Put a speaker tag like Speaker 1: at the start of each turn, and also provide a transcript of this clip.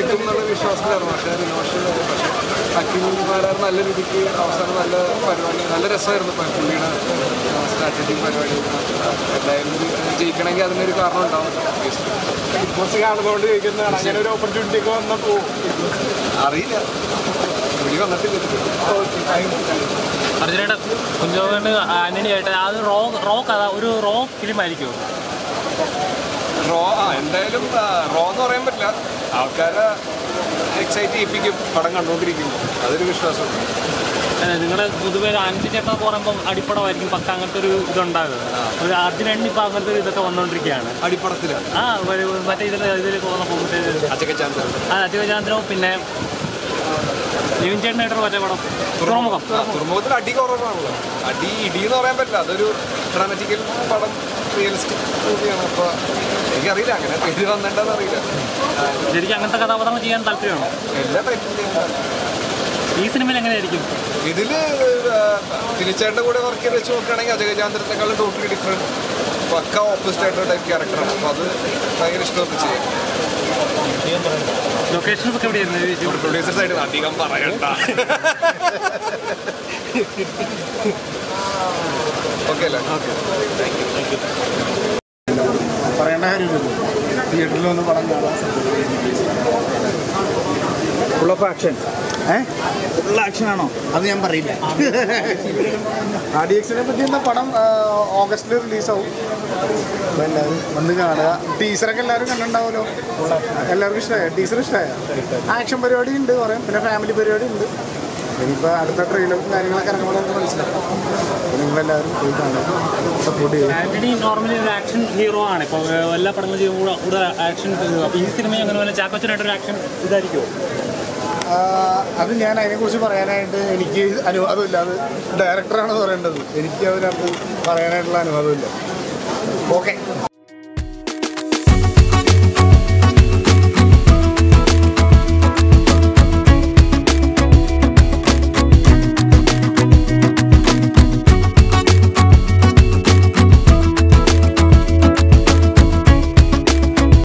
Speaker 1: കിട്ടും എന്നുള്ള വിശ്വാസത്തിലായിരുന്നു പക്ഷേ റിനോഷ് പക്ഷേ അക്കിം മാരാർ നല്ല രീതിക്ക് അവസാനം നല്ല പരിപാടി നല്ല രസമായിരുന്നു ഇപ്പം പുള്ളിയുടെ സ്ട്രാറ്റജി പരിപാടി എന്തായാലും ഇത് ജയിക്കണമെങ്കിൽ അതിനൊരു കാരണം ഉണ്ടാവും
Speaker 2: ബിഗ് ബോസ് കാണുന്നതുകൊണ്ട് ചോദിക്കുന്നതാണ് അങ്ങനെ ഒരു ഓപ്പർച്യൂണിറ്റി ഒക്കെ വന്നപ്പോൾ
Speaker 1: അറിയില്ല പുള്ളി വന്നിട്ടില്ല
Speaker 3: അർജുനയുടെ കുഞ്ചോകണ്ട് ആന്റണിയായിട്ട് അത് റോ റോ കഥ ഒരു റോ ഫിലിം ആയിരിക്കുമോ
Speaker 1: റോ ആ എന്തായാലും ആ, റോ എന്ന് പറയാൻ പറ്റില്ല ആൾക്കാരെ എക്സൈറ്റ് ചെയ്യിപ്പിക്കും പടം കണ്ടുകൊണ്ടിരിക്കുമ്പോൾ അതൊരു വിശ്വാസമുണ്ട്
Speaker 3: നിങ്ങളുടെ പൊതുവെ ആന്റണി ചേട്ടൻ എന്ന് പറയുമ്പോൾ അടിപ്പടമായിരിക്കും പക്ക അങ്ങനത്തെ ഒരു ഇതുണ്ടാകുക ഒരു അർജുനണ്ണി ഇപ്പം അങ്ങനത്തെ ഒരു ഇതൊക്കെ വന്നുകൊണ്ടിരിക്കുകയാണ്
Speaker 1: അടിപ്പടത്തിലാണ്
Speaker 3: ആ ഒരു മറ്റേ ഇതിൽ ഇതിൽ പോകുമ്പോഴത്തേക്ക്
Speaker 1: അച്ചക്കച്ചാന്തൻ
Speaker 3: ആ അജയചാന്ദ്രവും പിന്നെ നിവിൻ ചേട്ടനായിട്ടൊരു മറ്റേ പടം തുറമുഖം
Speaker 1: ആ, തുറമുഖത്തിൽ അടി കുറവാണല്ലോ അടി ഇടി എന്ന് പറയാൻ പറ്റില്ല അതൊരു ഡ്രാമറ്റിക്കൽ പടം റിയലിസ്റ്റിക് മൂവിയാണ് അപ്പോൾ എനിക്കറിയില്ല അങ്ങനെ പേര് വന്നിട്ടുണ്ടെന്ന് അറിയില്ല
Speaker 3: ശരിക്കും അങ്ങനത്തെ കഥാപാത്രങ്ങൾ ചെയ്യാൻ താല്പര്യമാണോ
Speaker 1: എല്ലാ ടൈപ്പിലും
Speaker 3: ഈ സിനിമയിൽ എങ്ങനെയായിരിക്കും
Speaker 1: ഇതില് തിരിച്ചേട്ടൻ്റെ കൂടെ വർക്ക് ചെയ്ത് വെച്ച് നോക്കുകയാണെങ്കിൽ അജയചാന്ദ്രത്തെക്കാളും ടോട്ടലി ഡിഫറെൻറ്റ് പക്ക ഓപ്പോസിറ്റ് ആയിട്ടുള്ള ടൈപ്പ് ക്യാരക്ടറാണ് അപ്പോൾ അത് ഭയങ്കര ഇഷ്ടമൊക്കെ ചെയ്യും
Speaker 3: ലൊക്കേഷൻസ് ഒക്കെ എവിടെയായിരുന്നു
Speaker 1: പ്രൊഡ്യൂസർ സൈഡിൽ അധികം പറയണ്ട ഓക്കെ അല്ലേ ഓക്കെ
Speaker 2: പറയേണ്ട കാര്യമില്ലല്ലോ തിയേറ്ററിൽ വന്ന് പടം കാണാൻ full of action a full action ആണോ അത് ഞാൻ പറയില്ല ആർ ഡി എക്സിനെ പറ്റി എന്താ പടം ആ, ഓഗസ്റ്റിൽ റിലീസാവും അപ്പോൾ എല്ലാവരും വന്ന് കാണുക ടീച്ചറൊക്കെ എല്ലാവരും കണ്ടിട്ടുണ്ടാവുമല്ലോ എല്ലാവർക്കും ഇഷ്ടമായ ടീച്ചർ ഇഷ്ടമായ ആക്ഷൻ പരിപാടി ഉണ്ട് കുറേ പിന്നെ ഫാമിലി പരിപാടി ഉണ്ട് ഇനിയിപ്പോൾ അടുത്ത ട്രെയിലറും കാര്യങ്ങളൊക്കെ ഇറങ്ങുമ്പോൾ നമുക്ക് മനസ്സിലാക്കാം അപ്പോൾ നിങ്ങളെല്ലാവരും പോയി കാണുക സപ്പോർട്ട് ചെയ്യുക
Speaker 3: ആന്റണി നോർമലി ഒരു ആക്ഷൻ ഹീറോ ആണ് ഇപ്പോൾ എല്ലാ പടങ്ങളും ചെയ്യുമ്പോൾ കൂടെ കൂടുതൽ ആക്ഷൻ അപ്പോൾ ഈ സിനിമ അങ്ങനെ പോലെ ചാക്കോച്ചനായിട്ടൊരു ആക്ഷൻ ഇതായിരിക്കുമോ
Speaker 2: ആ, അത് ഞാൻ അതിനെക്കുറിച്ച് പറയാനായിട്ട് എനിക്ക് അനുവാദമില്ല അത് ഡയറക്ടറാണ് പറയേണ്ടത് എനിക്ക് അതിനകത്ത് പറയാനായിട്ടുള്ള അനുവാദമില്ല ഓക്കെ